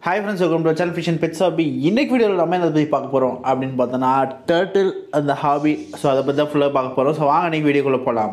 hi friends welcome to channel fishing pets hobby இன்னைக்கு வீடியோவில் நம்ம என்ன பற்றி பார்க்க போகிறோம் அப்படின்னு பார்த்தோன்னா டர்ட்டில் அந்த ஹாபி ஸோ அதை பற்றி தான் ஃபுல்லாக பார்க்க போகிறோம் ஸோ வாங்க இன்னைக்கு வீடியோக்குள்ளே போகலாம்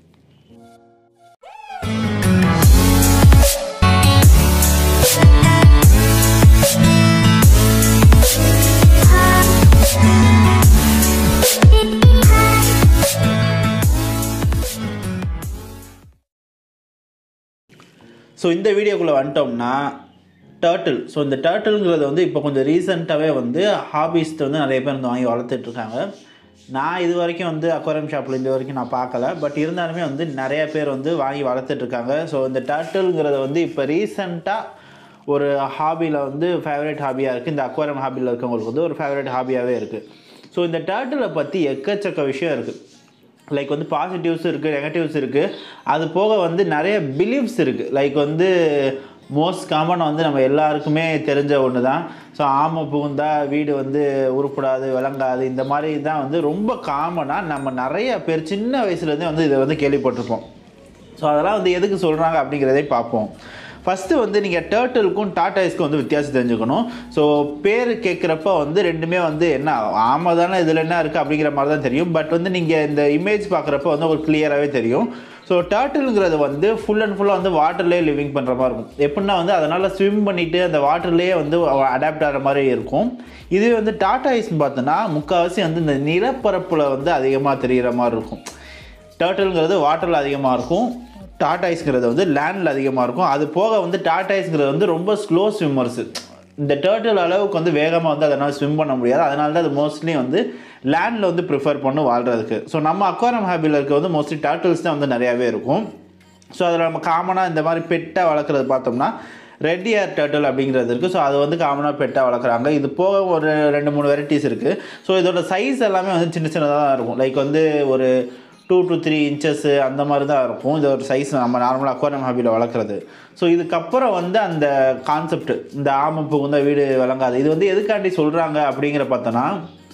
ஸோ இந்த வீடியோக்குள்ளே வந்துட்டோம்னா டர்ட்டில் ஸோ இந்த டர்ட்டில்ங்கிறது வந்து இப்போ கொஞ்சம் ரீசெண்டாகவே வந்து ஹாபிஸ்ட்டு வந்து நிறைய பேர் வந்து வாங்கி வளர்த்துட்ருக்காங்க நான் இது வரைக்கும் வந்து அக்வாரியம் ஷாப்பில் இந்த வரைக்கும் நான் பார்க்கல பட் இருந்தாலுமே வந்து நிறைய பேர் வந்து வாங்கி வளர்த்துட்ருக்காங்க ஸோ இந்த டர்ட்டில்ங்கிறது வந்து இப்போ ரீசெண்டாக ஒரு ஹாபியில் வந்து ஃபேவரட் ஹாபியாக இருக்குது இந்த அக்வாரியம் ஹாபியில் இருக்கவங்களுக்கு வந்து ஒரு ஃபேவரட் ஹாபியாகவே இருக்குது ஸோ இந்த டர்ட்டிலை பற்றி எக்கச்சக்க விஷயம் இருக்குது லைக் வந்து பாசிட்டிவ்ஸ் இருக்குது நெகட்டிவ்ஸ் இருக்குது அது போக வந்து நிறைய பிலீஃப்ஸ் இருக்குது லைக் வந்து மோஸ்ட் காமன் வந்து நம்ம எல்லாருக்குமே தெரிஞ்ச ஒன்று தான் ஸோ ஆமை புகுந்தா வீடு வந்து உருப்படாது விளங்காது இந்த மாதிரி தான் வந்து ரொம்ப காமனாக நம்ம நிறைய பேர் சின்ன வயசுலேருந்தே வந்து இதை வந்து கேள்விப்பட்டிருப்போம் ஸோ அதெல்லாம் வந்து எதுக்கு சொல்கிறாங்க அப்படிங்கிறதே பார்ப்போம் ஃபஸ்ட்டு வந்து நீங்கள் டேர்ட்டிலுக்கும் டாட்டாய்ஸ்க்கும் வந்து வித்தியாசம் தெரிஞ்சுக்கணும் ஸோ பேர் கேட்குறப்ப வந்து ரெண்டுமே வந்து என்ன ஆமாம் தானே இதில் என்ன இருக்குது அப்படிங்கிற மாதிரி தான் தெரியும் பட் வந்து நீங்கள் இந்த இமேஜ் பார்க்குறப்ப வந்து ஒரு கிளியராகவே தெரியும் ஸோ டேர்ட்டிலுங்கிறது வந்து ஃபுல் அண்ட் ஃபுல்லாக வந்து வாட்டர்லேயே லிவிங் பண்ணுற மாதிரி இருக்கும் எப்படின்னா வந்து அதனால் ஸ்விம் பண்ணிவிட்டு அந்த வாட்டர்லேயே வந்து அடாப்ட் ஆகிற மாதிரி இருக்கும் இதுவே வந்து டாட்டா ஐஸ்னு பார்த்தோன்னா முக்கால்வாசி வந்து இந்த நிலப்பரப்பில் வந்து அதிகமாக தெரிகிற மாதிரி இருக்கும் டேர்ட்டில்ங்கிறது வாட்டரில் அதிகமாக இருக்கும் டாட்டாய்ஸ்ங்கிறது வந்து லேண்டில் அதிகமாக இருக்கும் அது போக வந்து டாட்டாய்ஸ்ங்கிறது வந்து ரொம்ப ஸ்லோ ஸ்விம்மர்ஸு இந்த டேர்ட்டில் அளவுக்கு வந்து வேகமாக வந்து அதனால் ஸ்விம் பண்ண முடியாது அதனால தான் அது மோஸ்ட்லி வந்து லேண்டில் வந்து ப்ரிஃபர் பண்ணி வாழ்கிறதுக்கு ஸோ நம்ம அக்வாரம் ஹாபியில் இருக்க வந்து மோஸ்ட்லி டேர்ட்டில்ஸ் தான் வந்து நிறையாவே இருக்கும் ஸோ அதில் நம்ம காமனாக இந்த மாதிரி பெட்டாக வளர்க்குறது பார்த்தோம்னா ரெட் இயர் டர்ட்டில் அப்படிங்கிறது இருக்குது ஸோ அது வந்து காமனாக பெட்டாக வளர்க்குறாங்க இது போக ஒரு ரெண்டு மூணு வெரைட்டிஸ் இருக்குது ஸோ இதோட சைஸ் எல்லாமே வந்து சின்ன சின்னதாக தான் இருக்கும் லைக் வந்து ஒரு டூ டு த்ரீ இன்ச்சஸ்ஸு அந்த மாதிரி தான் இருக்கும் இது ஒரு சைஸ் நம்ம நார்மலாக அக்வாரியம் ஹாபியில் வளர்க்குறது ஸோ இதுக்கப்புறம் வந்து அந்த கான்செப்ட் இந்த ஆமை புகுந்த வீடு விளங்காது இது வந்து எதுக்காண்டி சொல்கிறாங்க அப்படிங்கிற பார்த்தோன்னா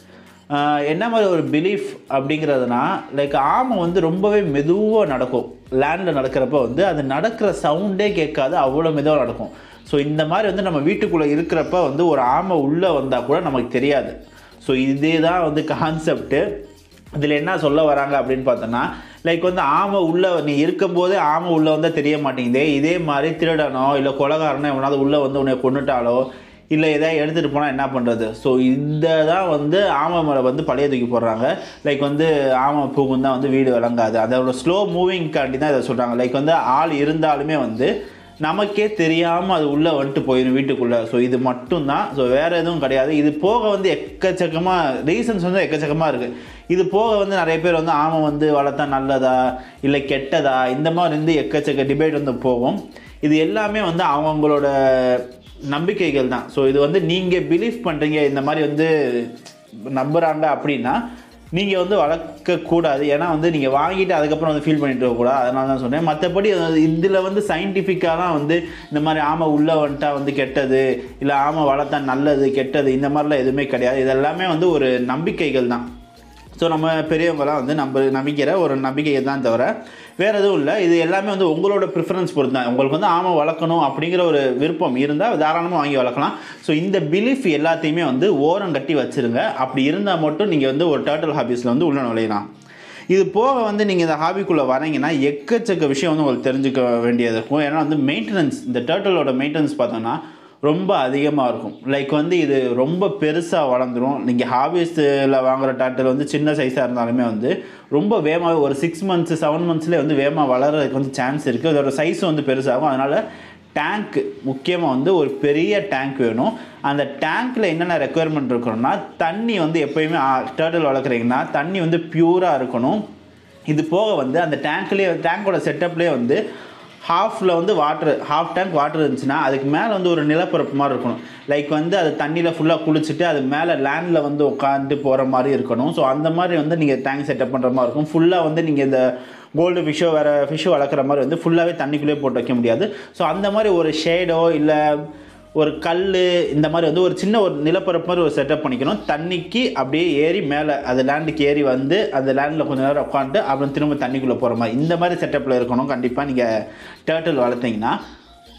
என்ன மாதிரி ஒரு பிலீஃப் அப்படிங்கிறதுனா லைக் ஆமை வந்து ரொம்பவே மெதுவாக நடக்கும் லேண்டில் நடக்கிறப்ப வந்து அது நடக்கிற சவுண்டே கேட்காது அவ்வளோ மெதுவாக நடக்கும் ஸோ இந்த மாதிரி வந்து நம்ம வீட்டுக்குள்ளே இருக்கிறப்ப வந்து ஒரு ஆமை உள்ளே வந்தால் கூட நமக்கு தெரியாது ஸோ இதே தான் வந்து கான்செப்ட்டு இதில் என்ன சொல்ல வராங்க அப்படின்னு பார்த்தோன்னா லைக் வந்து ஆமை உள்ளே நீ இருக்கும்போதே ஆமை உள்ளே வந்தால் தெரிய மாட்டேங்குதே இதே மாதிரி திருடனோ இல்லை கொலகாரனோ எவனாவது உள்ளே வந்து உன்னை கொண்டுட்டாலோ இல்லை எதாவது எடுத்துகிட்டு போனால் என்ன பண்ணுறது ஸோ இந்த தான் வந்து ஆமை மேலே வந்து பழைய தூக்கி போடுறாங்க லைக் வந்து ஆமை பூகும் தான் வந்து வீடு விளங்காது அதோட ஸ்லோ மூவிங்காண்டி தான் இதை சொல்கிறாங்க லைக் வந்து ஆள் இருந்தாலுமே வந்து நமக்கே தெரியாமல் அது உள்ளே வந்துட்டு போயிடும் வீட்டுக்குள்ளே ஸோ இது மட்டும்தான் ஸோ வேறு எதுவும் கிடையாது இது போக வந்து எக்கச்சக்கமாக ரீசன்ஸ் வந்து எக்கச்சக்கமாக இருக்குது இது போக வந்து நிறைய பேர் வந்து ஆமை வந்து வளர்த்தா நல்லதா இல்லை கெட்டதா இந்த மாதிரி இருந்து எக்கச்சக்க டிபேட் வந்து போகும் இது எல்லாமே வந்து அவங்களோட நம்பிக்கைகள் தான் ஸோ இது வந்து நீங்கள் பிலீவ் பண்ணுறீங்க இந்த மாதிரி வந்து நம்புகிறாங்க அப்படின்னா நீங்கள் வந்து வளர்க்கக்கூடாது ஏன்னா வந்து நீங்கள் வாங்கிட்டு அதுக்கப்புறம் வந்து ஃபீல் பண்ணிட்டு இருக்கக்கூடாது அதனால தான் சொன்னேன் மற்றபடி இதில் வந்து சயின்டிஃபிக்காலாம் வந்து இந்த மாதிரி ஆமை உள்ளே வந்துட்டா வந்து கெட்டது இல்லை ஆமை வளர்த்தா நல்லது கெட்டது இந்த மாதிரிலாம் எதுவுமே கிடையாது இதெல்லாமே வந்து ஒரு நம்பிக்கைகள் தான் ஸோ நம்ம பெரியவங்களாம் வந்து நம்ம நம்பிக்கிற ஒரு நம்பிக்கையை தான் தவிர வேறு எதுவும் இல்லை இது எல்லாமே வந்து உங்களோட ப்ரிஃபரன்ஸ் பொறுத்து தான் உங்களுக்கு வந்து ஆமை வளர்க்கணும் அப்படிங்கிற ஒரு விருப்பம் இருந்தால் தாராளமாக வாங்கி வளர்க்கலாம் ஸோ இந்த பிலீஃப் எல்லாத்தையுமே வந்து ஓரம் கட்டி வச்சுருங்க அப்படி இருந்தால் மட்டும் நீங்கள் வந்து ஒரு டேர்ட்டல் ஹாபீஸில் வந்து உள்ள நுழையலாம் இது போக வந்து நீங்கள் இந்த ஹாபிக்குள்ளே வரீங்கன்னா எக்கச்சக்க விஷயம் வந்து உங்களுக்கு தெரிஞ்சுக்க வேண்டியது இருக்கும் ஏன்னா வந்து மெயின்டெனன்ஸ் இந்த டேர்ட்டலோட மெயின்டெனன்ஸ் பார்த்தோன்னா ரொம்ப அதிகமாக இருக்கும் லைக் வந்து இது ரொம்ப பெருசாக வளர்ந்துடும் நீங்கள் ஹாபிஸில் வாங்குகிற டாட்டர் வந்து சின்ன சைஸாக இருந்தாலுமே வந்து ரொம்ப வேகமாக ஒரு சிக்ஸ் மந்த்ஸ் செவன் மந்த்ஸ்லேயே வந்து வேகமாக வளர்கிறதுக்கு வந்து சான்ஸ் இருக்குது அதோட சைஸும் வந்து பெருசாகும் அதனால் டேங்க் முக்கியமாக வந்து ஒரு பெரிய டேங்க் வேணும் அந்த டேங்க்கில் என்னென்ன ரெக்குயர்மெண்ட் இருக்கணும்னா தண்ணி வந்து எப்போயுமே டேர்ட்டில் வளர்க்குறீங்கன்னா தண்ணி வந்து பியூராக இருக்கணும் இது போக வந்து அந்த டேங்க்லேயே டேங்கோட செட்டப்லேயே வந்து ஹாஃபில் வந்து வாட்டர் ஹாஃப் டேங்க் வாட்டர் இருந்துச்சுன்னா அதுக்கு மேலே வந்து ஒரு நிலப்பரப்பு மாதிரி இருக்கணும் லைக் வந்து அது தண்ணியில் ஃபுல்லாக குளிச்சுட்டு அது மேலே லேண்டில் வந்து உட்காந்து போகிற மாதிரி இருக்கணும் ஸோ அந்த மாதிரி வந்து நீங்கள் டேங்க் செட்டப் பண்ணுற மாதிரி இருக்கும் ஃபுல்லாக வந்து நீங்கள் இந்த கோல்டு ஃபிஷ்ஷோ வேறு ஃபிஷ்ஷோ வளர்க்குற மாதிரி வந்து ஃபுல்லாகவே தண்ணிக்குள்ளேயே போட்டு வைக்க முடியாது ஸோ அந்த மாதிரி ஒரு ஷேடோ இல்லை ஒரு கல் இந்த மாதிரி வந்து ஒரு சின்ன ஒரு நிலப்பரப்பு மாதிரி ஒரு செட்டப் பண்ணிக்கணும் தண்ணிக்கு அப்படியே ஏறி மேலே அது லேண்டுக்கு ஏறி வந்து அந்த லேண்டில் கொஞ்சம் நேரம் உட்காந்துட்டு அப்புறம் திரும்ப தண்ணிக்குள்ளே போகிற மாதிரி இந்த மாதிரி செட்டப்பில் இருக்கணும் கண்டிப்பாக நீங்கள் டேர்ட்டில் வளர்த்தீங்கன்னா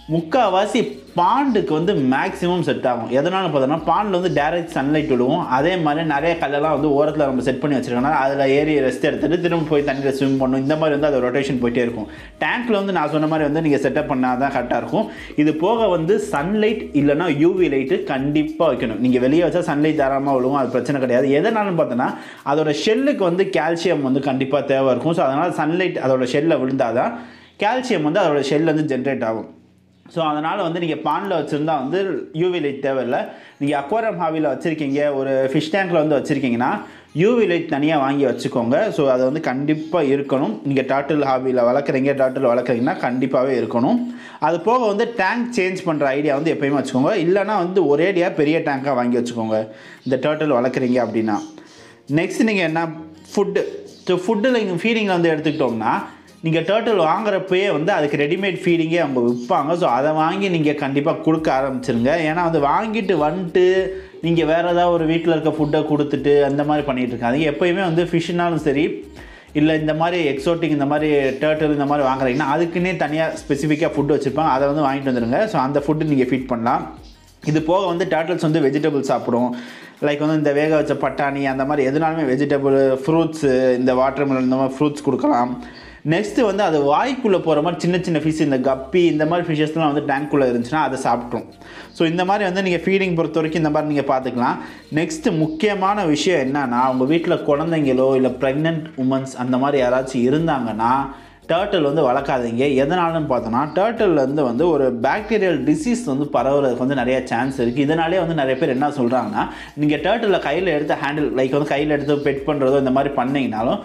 முக்கால்வாசி பாண்டுக்கு வந்து மேக்ஸிமம் செட் ஆகும் எதனால பார்த்தோம்னா பாண்டில் வந்து டைரக்ட் சன்லைட் விடுவோம் அதே மாதிரி நிறைய கல்லெல்லாம் வந்து ஓரத்தில் நம்ம செட் பண்ணி வச்சிருக்கோம்னா அதில் ஏறி ரெஸ்ட் எடுத்துட்டு திரும்ப போய் தண்ணியில் ஸ்விம் பண்ணும் இந்த மாதிரி வந்து அது ரொட்டேஷன் போயிட்டே இருக்கும் டேங்க்கில் வந்து நான் சொன்ன மாதிரி வந்து நீங்கள் செட்டப் பண்ணால் தான் கரெக்டாக இருக்கும் இது போக வந்து சன்லைட் இல்லைனா யூவி லைட்டு கண்டிப்பாக வைக்கணும் நீங்கள் வெளியே வச்சா சன்லைட் தாராளமாக விழுவும் அது பிரச்சனை கிடையாது எதனாலும் பார்த்தோன்னா அதோட ஷெல்லுக்கு வந்து கால்சியம் வந்து கண்டிப்பாக தேவை இருக்கும் ஸோ அதனால் சன்லைட் அதோட ஷெல்லில் விழுந்தால் தான் கால்சியம் வந்து அதோட ஷெல் வந்து ஜென்ரேட் ஆகும் ஸோ அதனால் வந்து நீங்கள் பானில் வச்சுருந்தா வந்து யூவி லைட் தேவையில்லை நீங்கள் அக்வாரியம் ஹாவியில் வச்சுருக்கீங்க ஒரு ஃபிஷ் டேங்க்கில் வந்து வச்சுருக்கீங்கன்னா யூவி லைட் தனியாக வாங்கி வச்சுக்கோங்க ஸோ அது வந்து கண்டிப்பாக இருக்கணும் நீங்கள் டாட்டில் ஹாபியில் வளர்க்குறீங்க டாட்டில் வளர்க்குறீங்கன்னா கண்டிப்பாகவே இருக்கணும் அது போக வந்து டேங்க் சேஞ்ச் பண்ணுற ஐடியா வந்து எப்பயுமே வச்சுக்கோங்க இல்லைனா வந்து ஒரேடியாக பெரிய டேங்காக வாங்கி வச்சுக்கோங்க இந்த டர்ட்டில் வளர்க்குறீங்க அப்படின்னா நெக்ஸ்ட் நீங்கள் என்ன ஃபுட்டு ஸோ ஃபுட்டில் இங்கே ஃபீடிங்கில் வந்து எடுத்துக்கிட்டோம்னா நீங்கள் டேர்ட்டில் வாங்குறப்பயே வந்து அதுக்கு ரெடிமேட் ஃபீடிங்கே அவங்க விற்பாங்க ஸோ அதை வாங்கி நீங்கள் கண்டிப்பாக கொடுக்க ஆரம்பிச்சிருங்க ஏன்னா அது வாங்கிட்டு வந்துட்டு நீங்கள் வேறு ஏதாவது ஒரு வீட்டில் இருக்க ஃபுட்டை கொடுத்துட்டு அந்த மாதிரி பண்ணிகிட்டு இருக்காங்க எப்போயுமே வந்து ஃபிஷ்னாலும் சரி இல்லை இந்த மாதிரி எக்ஸோட்டிக் இந்த மாதிரி டேர்ட்டில் இந்த மாதிரி வாங்குறீங்கன்னா அதுக்குன்னே தனியாக ஸ்பெசிஃபிக்காக ஃபுட் வச்சுருப்பாங்க அதை வந்து வாங்கிட்டு வந்துடுங்க ஸோ அந்த ஃபுட்டு நீங்கள் ஃபீட் பண்ணலாம் இது போக வந்து டேர்ட்டில்ஸ் வந்து வெஜிடபிள் சாப்பிடும் லைக் வந்து இந்த வேக வச்ச பட்டாணி அந்த மாதிரி எதுனாலுமே வெஜிடபிள் ஃப்ரூட்ஸு இந்த வாட்டர் மெலன் இந்த மாதிரி ஃப்ரூட்ஸ் கொடுக்கலாம் நெக்ஸ்ட்டு வந்து அது வாய்க்குள்ளே போகிற மாதிரி சின்ன சின்ன ஃபிஷ் இந்த கப்பி இந்த மாதிரி ஃபிஷஸ்லாம் வந்து டேங்க்குள்ளே இருந்துச்சுன்னா அதை சாப்பிட்ரும் ஸோ இந்த மாதிரி வந்து நீங்கள் ஃபீடிங் பொறுத்த வரைக்கும் இந்த மாதிரி நீங்கள் பார்த்துக்கலாம் நெக்ஸ்ட்டு முக்கியமான விஷயம் என்னன்னா உங்கள் வீட்டில் குழந்தைங்களோ இல்லை ப்ரெக்னென்ட் உமன்ஸ் அந்த மாதிரி யாராச்சும் இருந்தாங்கன்னா டேர்ட்டில் வந்து வளர்க்காதீங்க எதனாலன்னு பார்த்தோன்னா டேர்ட்டில்லேருந்து வந்து ஒரு பாக்டீரியல் டிசீஸ் வந்து பரவுறதுக்கு வந்து நிறைய சான்ஸ் இருக்குது இதனாலே வந்து நிறைய பேர் என்ன சொல்கிறாங்கன்னா நீங்கள் டேர்ட்டில் கையில் எடுத்து ஹேண்டில் லைக் வந்து கையில் எடுத்து பெட் பண்ணுறதோ இந்த மாதிரி பண்ணிங்கனாலும்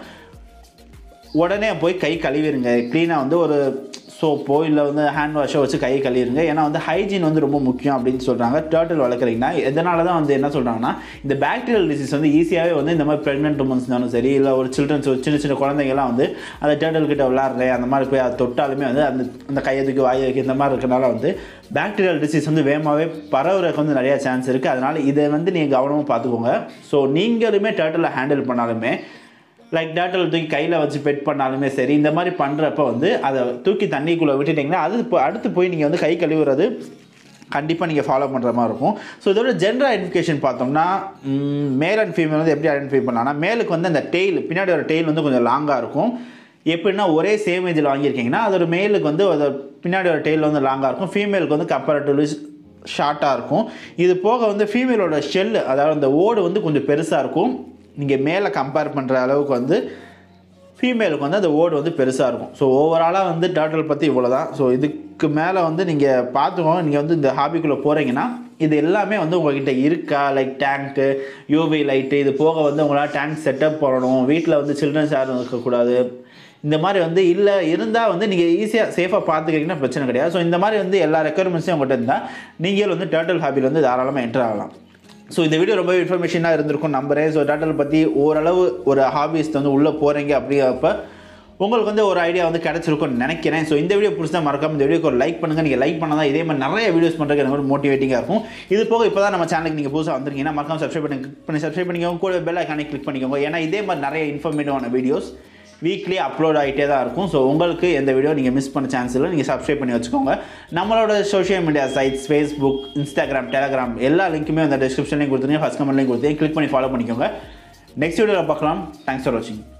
உடனே போய் கை கழுவிடுங்க க்ளீனாக வந்து ஒரு சோப்போ இல்லை வந்து ஹேண்ட் வாஷோ வச்சு கை கழுவிடுங்க ஏன்னா வந்து ஹைஜீன் வந்து ரொம்ப முக்கியம் அப்படின்னு சொல்கிறாங்க டேர்ட்டில் வளர்க்குறீங்கன்னா எதனால தான் வந்து என்ன சொல்கிறாங்கன்னா இந்த பாக்டீரியல் டிசீஸ் வந்து ஈஸியாகவே வந்து இந்த மாதிரி ப்ரெக்னென்ட் உமன்ஸ் இருந்தாலும் சரி இல்லை ஒரு சில்ட்ரன்ஸ் ஒரு சின்ன சின்ன குழந்தைங்கலாம் வந்து அந்த டேர்ட்டில் கிட்ட விளாட்றேன் அந்த மாதிரி போய் அதை தொட்டாலுமே வந்து அந்த அந்த கையதுக்கு வாயுக்கு இந்த மாதிரி இருக்கனால வந்து பாக்டீரியல் டிசீஸ் வந்து வேகமாகவே பரவுறதுக்கு வந்து நிறையா சான்ஸ் இருக்குது அதனால் இதை வந்து நீங்கள் கவனமாக பார்த்துக்கோங்க ஸோ நீங்களுமே டேர்ட்டில் ஹேண்டில் பண்ணாலுமே லைக் டேட்டில் தூக்கி கையில் வச்சு பெட் பண்ணாலுமே சரி இந்த மாதிரி பண்ணுறப்ப வந்து அதை தூக்கி தண்ணிக்குள்ளே விட்டுட்டிங்கன்னா அது இப்போ அடுத்து போய் நீங்கள் வந்து கை கழுவுறது கண்டிப்பாக நீங்கள் ஃபாலோ பண்ணுற மாதிரி இருக்கும் ஸோ இதோட ஜென்டர் ஐடென்டிஃபிகேஷன் பார்த்தோம்னா மேல் அண்ட் ஃபீமேல் வந்து எப்படி ஐடென்டிஃபை பண்ணலாம்னா மேலுக்கு வந்து அந்த டெய்ல் பின்னாடி ஒரு டெய்ல் வந்து கொஞ்சம் லாங்காக இருக்கும் எப்படின்னா ஒரே சேம் ஏஜில் வாங்கியிருக்கீங்கன்னா அதோட மேலுக்கு வந்து அதோட பின்னாடி ஒரு டெய்ல் வந்து லாங்காக இருக்கும் ஃபீமேலுக்கு வந்து கம்பேரிட்டிவ்லி ஷார்ட்டாக இருக்கும் இது போக வந்து ஃபீமேலோட ஷெல் அதாவது அந்த ஓடு வந்து கொஞ்சம் பெருசாக இருக்கும் நீங்கள் மேலே கம்பேர் பண்ணுற அளவுக்கு வந்து ஃபீமேலுக்கு வந்து அந்த ஓடு வந்து பெருசாக இருக்கும் ஸோ ஓவராலாக வந்து டேர்ட்டில் பற்றி இவ்வளோ தான் ஸோ இதுக்கு மேலே வந்து நீங்கள் பார்த்துக்கோங்க நீங்கள் வந்து இந்த ஹாபிக்குள்ளே போகிறீங்கன்னா இது எல்லாமே வந்து உங்கள்கிட்ட இருக்கா லைக் டேங்க்கு யூவி லைட்டு இது போக வந்து உங்களால் டேங்க் செட்டப் பண்ணணும் வீட்டில் வந்து சில்ட்ரன்ஸ் யாரும் இருக்கக்கூடாது இந்த மாதிரி வந்து இல்லை இருந்தால் வந்து நீங்கள் ஈஸியாக சேஃபாக பார்த்துக்கிறீங்கன்னா பிரச்சனை கிடையாது ஸோ இந்த மாதிரி வந்து எல்லா ரெக்குயர்மெண்ட்ஸும் உங்கள்கிட்ட இருந்தால் நீங்கள் வந்து டேர்ட்டில் ஹாபியில் வந்து தாராளமாக என்டர் ஆகலாம் ஸோ இந்த வீடியோ ரொம்ப இன்ஃபர்மேஷனாக இருந்திருக்கும் நம்புறேன் ஸோ டாட்டல் பற்றி ஓரளவு ஒரு ஹாபிஸ் வந்து உள்ளே போகிறீங்க அப்படிங்கிறப்ப உங்களுக்கு வந்து ஒரு ஐடியா வந்து கிடச்சிருக்கும்னு நினைக்கிறேன் ஸோ இந்த வீடியோ பிடிச்சா மறக்காம இந்த வீடியோக்கு ஒரு லைக் பண்ணுங்கள் நீங்கள் லைக் பண்ணால் தான் இதே மாதிரி நிறைய வீடியோஸ் பண்ணுறதுக்கு எனக்கு மோட்டிவேட்டிங்காக இருக்கும் இது போக இப்போ தான் நம்ம சேனலுக்கு நீங்கள் புதுசாக வந்திருக்கீங்கன்னா மறக்காம சப்ஸ்கிரைப் பண்ணி கிளிக் பண்ணி சப்ஸ்கிரைப் பண்ணிக்கோங்க கூட பெல் ஐக்கானே கிளிக் பண்ணிக்கோங்க ஏன்னா இதே மாதிரி நிறைய இன்ஃபர்மேட்டிவான வீடியோஸ் வீக்லி அப்லோட் ஆகிட்டே தான் இருக்கும் ஸோ உங்களுக்கு எந்த வீடியோ நீங்கள் மிஸ் பண்ண சான்ஸ் இல்லை நீங்கள் சப்ஸ்கிரைப் பண்ணி வச்சுக்கோங்க நம்மளோட social media sites Facebook Instagram Telegram எல்லா லிங்க்குமே அந்த டிஸ்கிரிப்ஷன்லையும் கொடுத்துருங்க ஃபஸ்ட் கமெண்ட்லையும் கொடுத்து கிளிக் பண்ணி ஃபாலோ பண்ணிக்கோங்க நெக்ஸ்ட் வீடியோவில் பார்க்கலாம் தேங்க்ஸ் ஃபார் வாட்சிங்